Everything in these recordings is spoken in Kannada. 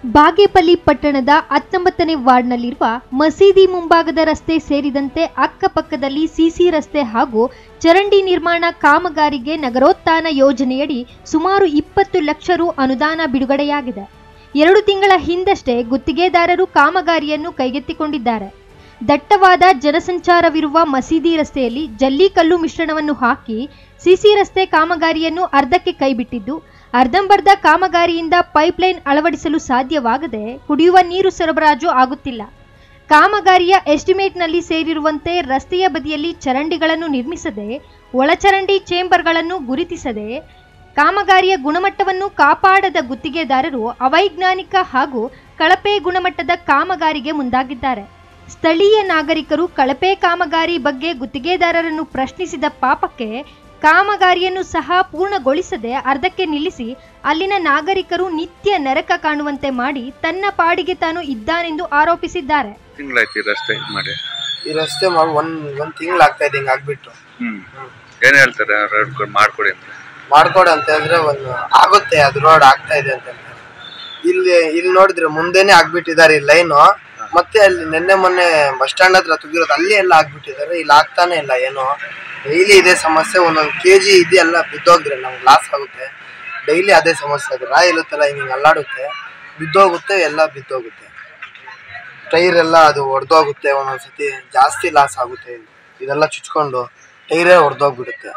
ಬಾಗೇಪಲ್ಲಿ ಪಟ್ಟಣದ ಹತ್ತೊಂಬತ್ತನೇ ವಾರ್ಡ್ನಲ್ಲಿರುವ ಮಸೀದಿ ಮುಂಭಾಗದ ರಸ್ತೆ ಸೇರಿದಂತೆ ಅಕ್ಕಪಕ್ಕದಲ್ಲಿ ಸಿಸಿ ರಸ್ತೆ ಹಾಗೂ ಚರಂಡಿ ನಿರ್ಮಾಣ ಕಾಮಗಾರಿಗೆ ನಗರೋತ್ಥಾನ ಯೋಜನೆಯಡಿ ಸುಮಾರು ಇಪ್ಪತ್ತು ಲಕ್ಷ ರು ಅನುದಾನ ಬಿಡುಗಡೆಯಾಗಿದೆ ಎರಡು ತಿಂಗಳ ಹಿಂದಷ್ಟೇ ಗುತ್ತಿಗೆದಾರರು ಕಾಮಗಾರಿಯನ್ನು ಕೈಗೆತ್ತಿಕೊಂಡಿದ್ದಾರೆ ದಟ್ಟವಾದ ಜನಸಂಚಾರವಿರುವ ಮಸೀದಿ ರಸ್ತೆಯಲ್ಲಿ ಜಲ್ಲಿಕಲ್ಲು ಮಿಶ್ರಣವನ್ನು ಹಾಕಿ ಸಿಸಿ ರಸ್ತೆ ಕಾಮಗಾರಿಯನ್ನು ಅರ್ಧಕ್ಕೆ ಕೈಬಿಟ್ಟಿದ್ದು ಅರ್ಧಂಬರ್ಧ ಕಾಮಗಾರಿಯಿಂದ ಪೈಪ್ಲೈನ್ ಅಳವಡಿಸಲು ಸಾಧ್ಯವಾಗದೆ ಕುಡಿಯುವ ನೀರು ಸರಬರಾಜು ಆಗುತ್ತಿಲ್ಲ ಕಾಮಗಾರಿಯ ಎಸ್ಟಿಮೇಟ್ನಲ್ಲಿ ಸೇರಿರುವಂತೆ ರಸ್ತೆಯ ಬದಿಯಲ್ಲಿ ಚರಂಡಿಗಳನ್ನು ನಿರ್ಮಿಸದೆ ಒಳಚರಂಡಿ ಚೇಂಬರ್ಗಳನ್ನು ಗುರುತಿಸದೆ ಕಾಮಗಾರಿಯ ಗುಣಮಟ್ಟವನ್ನು ಕಾಪಾಡದ ಗುತ್ತಿಗೆದಾರರು ಅವೈಜ್ಞಾನಿಕ ಹಾಗೂ ಕಳಪೆ ಗುಣಮಟ್ಟದ ಕಾಮಗಾರಿಗೆ ಮುಂದಾಗಿದ್ದಾರೆ ಸ್ಥಳೀಯ ನಾಗರಿಕರು ಕಳಪೆ ಕಾಮಗಾರಿ ಬಗ್ಗೆ ಗುತ್ತಿಗೆದಾರರನ್ನು ಪ್ರಶ್ನಿಸಿದ ಪಾಪಕ್ಕೆ ಕಾಮಗಾರಿಯನ್ನು ಸಹ ಪೂರ್ಣಗೊಳಿಸದೆ ಅರ್ಧಕ್ಕೆ ನಿಲ್ಲಿಸಿ ಅಲ್ಲಿನ ನಾಗರಿಕರು ನಿತ್ಯ ನರಕ ಕಾಣುವಂತೆ ಮಾಡಿ ತನ್ನ ಪಾಡಿಗೆ ತಾನು ಇದ್ದಾನೆಂದು ಆರೋಪಿಸಿದ್ದಾರೆ ತಿಂಗಳಾಯ್ತು ಈ ರಸ್ತೆ ಇದ್ ಮಾಡಿ ಈ ರಸ್ತೆ ಮಾಡಿ ಒಂದ್ ಒಂದ್ ತಿಂಗ್ಳು ಆಗ್ತಾ ಇದೆ ಹಿಂಗ್ ಆಗ್ಬಿಟ್ಟು ಹ್ಮ್ ಏನ್ ಹೇಳ್ತಾರೆ ರೋಡ್ ಮಾಡ್ಕೊಡಿ ಅಂತ ಮಾಡ್ಕೊಡು ಅಂತ ಹೇಳಿದ್ರೆ ಒಂದು ಆಗುತ್ತೆ ಅದು ರೋಡ್ ಆಗ್ತಾ ಇದೆ ಅಂತ ಹೇಳ್ತಾರೆ ಇಲ್ಲಿ ಇಲ್ಲಿ ನೋಡಿದ್ರೆ ಮುಂದೆನೆ ಆಗ್ಬಿಟ್ಟಿದ್ದಾರೆ ಈ ಲೈನು ಮತ್ತೆ ಅಲ್ಲಿ ನಿನ್ನೆ ಮೊನ್ನೆ ಬಸ್ ಸ್ಟ್ಯಾಂಡ್ ಹತ್ರ ತುಗಿರೋದು ಅಲ್ಲಿ ಎಲ್ಲ ಆಗ್ಬಿಟ್ಟಿದ್ದಾರೆ ಇಲ್ಲಿ ಆಗ್ತಾನೆ ಇಲ್ಲ ಏನು ಡೈಲಿ ಇದೇ ಸಮಸ್ಯೆ ಒಂದೊಂದು ಕೆ ಜಿ ಇದೆಲ್ಲ ಬಿದ್ದೋದ್ರೆ ನಮ್ಗೆ ಲಾಸ್ ಆಗುತ್ತೆ ಡೈಲಿ ಅದೇ ಸಮಸ್ಯೆ ಅದು ರಾಯಿ ಇರುತ್ತಲ್ಲ ಹಿಂಗೆ ಹಿಂಗೆ ಅಲ್ಲಾಡುತ್ತೆ ಬಿದ್ದೋಗುತ್ತೆ ಎಲ್ಲ ಬಿದ್ದೋಗುತ್ತೆ ಟೈರ್ ಎಲ್ಲ ಅದು ಒಡೆದೋಗುತ್ತೆ ಒಂದೊಂದ್ಸತಿ ಜಾಸ್ತಿ ಲಾಸ್ ಆಗುತ್ತೆ ಇದೆಲ್ಲ ಚುಚ್ಕೊಂಡು ಟೈರೇ ಒಡೆದೋಗ್ಬಿಡುತ್ತೆ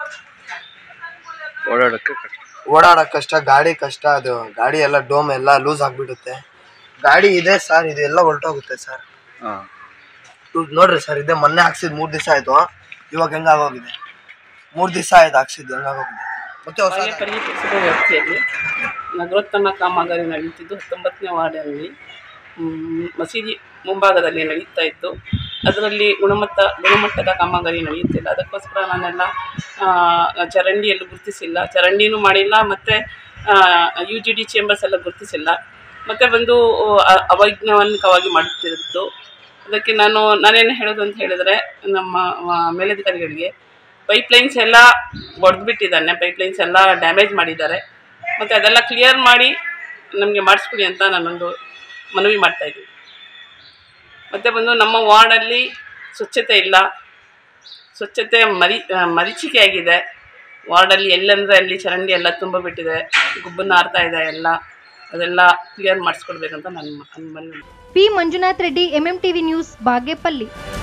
ಓಡಾಡಕ್ಕೆ ಕಷ್ಟ ಓಡಾಡಕ್ ಕಷ್ಟ ಗಾಡಿ ಕಷ್ಟ ಅದು ಗಾಡಿ ಎಲ್ಲ ಡೋಮ್ ಎಲ್ಲ ಲೂಸ್ ಆಗ್ಬಿಡುತ್ತೆ ಗಾಡಿ ಇದೆ ಸರ್ ಇದೆಲ್ಲ ಹೊರಟೋಗುತ್ತೆ ಸರ್ ಹಾ ನೋಡ್ರಿ ಸರ್ ಇದೆ ಮೊನ್ನೆ ಹಾಕ್ಸಿದ್ ಮೂರ್ ದಿವಸ ಆಯ್ತು ಇವಾಗ ಹೆಂಗಾಗೋಗಿದೆ ಮೂರ್ ದಿವಸ ಆಯ್ತು ಹಾಕ್ಸಿದ್ದು ಹೆಂಗಾಗೋಗಿದೆ ಮತ್ತೆ ಹೊಸ ಬಾಗೇಪಲ್ಲಿ ಪುರಸಭೆ ವ್ಯಾಪ್ತಿಯಲ್ಲಿ ನಗರೋತ್ಥಾನ ಕಾಮಗಾರಿ ನಡೆಯುತ್ತಿದ್ದು ಹತ್ತೊಂಬತ್ತನೇ ವಾರ್ಡಿನಲ್ಲಿ ಮ್, ಮಸೀದಿ ಮುಂಭಾಗದಲ್ಲಿ ನಡೀತಾ ಇತ್ತು ಅದರಲ್ಲಿ ಗುಣಮಟ್ಟ ಗುಣಮಟ್ಟದ ಕಾಮಗಾರಿ ನಡೆಯುತ್ತಿಲ್ಲ ಅದಕ್ಕೋಸ್ಕರ ನಾನೆಲ್ಲ ಆ, ಚರಂಡಿಯಲ್ಲೂ ಗುರುತಿಸಿಲ್ಲ ಚರಂಡಿನೂ ಮಾಡಿಲ್ಲ ಮತ್ತು ಯು ಜಿ ಡಿ ಚೇಂಬರ್ಸ್ ಎಲ್ಲ ಗುರುತಿಸಿಲ್ಲ ಮತ್ತು ಬಂದು ಅ- ಅವೈಜ್ಞಾನಿಕವಾಗಿ ಮಾಡುತ್ತಿದ್ದು ಅದಕ್ಕೆ ನಾನು ನಾನೇನು ಹೇಳೋದು ಅಂತ ಹೇಳಿದರೆ ನಮ್ಮ ಆ, ಮೇಲಧಿಕಾರಿಗಳಿಗೆ ಪೈಪ್ಲೈನ್ಸ್ ಎಲ್ಲ ಒಡೆದ್ಬಿಟ್ಟಿದ್ದಾನೆ ಪೈಪ್ಲೈನ್ಸ್ ಎಲ್ಲ ಡ್ಯಾಮೇಜ್ ಮಾಡಿದ್ದಾರೆ ಮತ್ತು ಅದೆಲ್ಲ ಕ್ಲಿಯರ್ ಮಾಡಿ ನಮಗೆ ಮಾಡಿಸ್ಕೊಡಿ ಅಂತ ನಾನೊಂದು ಮನವಿ ಮಾಡ್ತಾ ಇದ್ದೀನಿ ಮತ್ತು ಬಂದು ನಮ್ಮ ವಾರ್ಡಲ್ಲಿ ಸ್ವಚ್ಛತೆ ಇಲ್ಲ ಸ್ವಚ್ಛತೆ ಮರಿ ಆ, ಮರೀಚಿಕೆ ಆಗಿದೆ ವಾರ್ಡಲ್ಲಿ ಎಲ್ಲಂದರೆ ಅಲ್ಲಿ ಚರಂಡಿ ಎಲ್ಲ ತುಂಬ ಬಿಟ್ಟಿದೆ ಗುಬ್ಬನ್ನು ಹಾರ್ತಾ ಇದೆ ಎಲ್ಲ ಅದೆಲ್ಲ ಕ್ಲಿಯರ್ ಮಾಡಿಸ್ಕೊಡ್ಬೇಕಂತ ನಾನು ಮನವಿ ಮಾಡ್ತೀನಿ. P Manjunath Reddy MM TV news Bagepalli